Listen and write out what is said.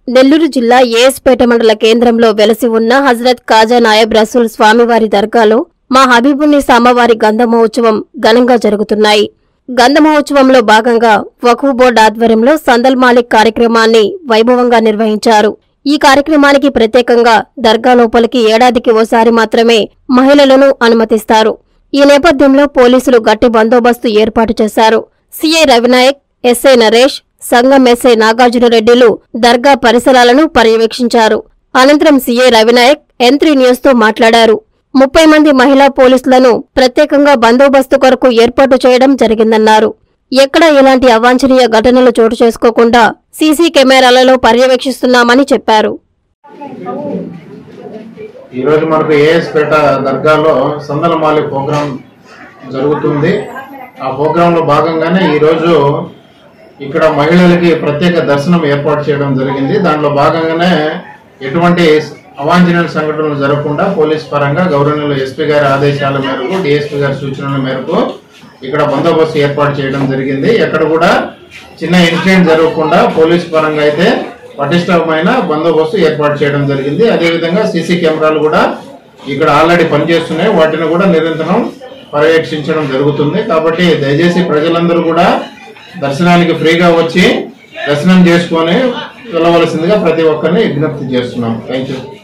నెల్లూరు జిల్లా ఏఎస్పేట మండల కేంద్రంలో వెలసి ఉన్న హజరత్ కాజా నాయబ్ రసూల్ స్వామివారి దర్గాలో మా హబీబున్నీసా అమ్మవారి గంధ మహోత్సవం ఘనంగా జరుగుతున్నాయి గంధ మహోత్సవంలో భాగంగా వఖఫ్ బోర్డు ఆధ్వర్యంలో సందల్ మాలిక్ కార్యక్రమాన్ని వైభవంగా నిర్వహించారు ఈ కార్యక్రమానికి ప్రత్యేకంగా దర్గా లోపలికి ఏడాదికి ఓసారి మాత్రమే మహిళలను అనుమతిస్తారు ఈ నేపథ్యంలో పోలీసులు గట్టి బందోబస్తు ఏర్పాటు చేశారు సీఐ రవినాయక్ ఎస్ఐ నరేష్ సంఘం ఎస్ఐ నాగార్జునరెడ్డిలు దర్గా పరిసరాలను పర్యవేక్షించారు అనంతరం సీఐ రవినాయక్ ఎంత్రీ న్యూస్ తో మాట్లాడారు ముప్పై మంది మహిళా పోలీసులను ప్రత్యేకంగా బందోబస్తు కొరకు ఏర్పాటు చేయడం జరిగిందన్నారు ఎక్కడా ఎలాంటి అవాంఛనీయ ఘటనలు చోటు చేసుకోకుండా సీసీ కెమెరాలలో పర్యవేక్షిస్తున్నామని చెప్పారు ఈరోజు మనకు ఏఎస్పేట దర్గాలో సందలమాలి ప్రోగ్రాం జరుగుతుంది ఆ ప్రోగ్రాంలో భాగంగానే ఈరోజు ఇక్కడ మహిళలకి ప్రత్యేక దర్శనం ఏర్పాటు చేయడం జరిగింది దాంట్లో భాగంగానే ఎటువంటి అవాంఛనీయ సంఘటనలు జరగకుండా పోలీస్ పరంగా గౌరవనీయులు ఎస్పీ గారి ఆదేశాల మేరకు డిఎస్పీ గారి సూచనల మేరకు ఇక్కడ బందోబస్తు ఏర్పాటు చేయడం జరిగింది ఎక్కడ కూడా చిన్న ఇన్సిడెంట్ జరగకుండా పోలీస్ పరంగా అయితే పటిష్టమైన బందోబస్తు ఏర్పాటు చేయడం జరిగింది అదేవిధంగా సీసీ కెమెరాలు కూడా ఇక్కడ ఆల్రెడీ పనిచేస్తున్నాయి వాటిని కూడా నిరంతరం పర్యవేక్షించడం జరుగుతుంది కాబట్టి దయచేసి ప్రజలందరూ కూడా దర్శనానికి ఫ్రీగా వచ్చి దర్శనం చేసుకొని వెళ్ళవలసిందిగా ప్రతి ఒక్కరిని విజ్ఞప్తి చేస్తున్నాం థ్యాంక్ యూ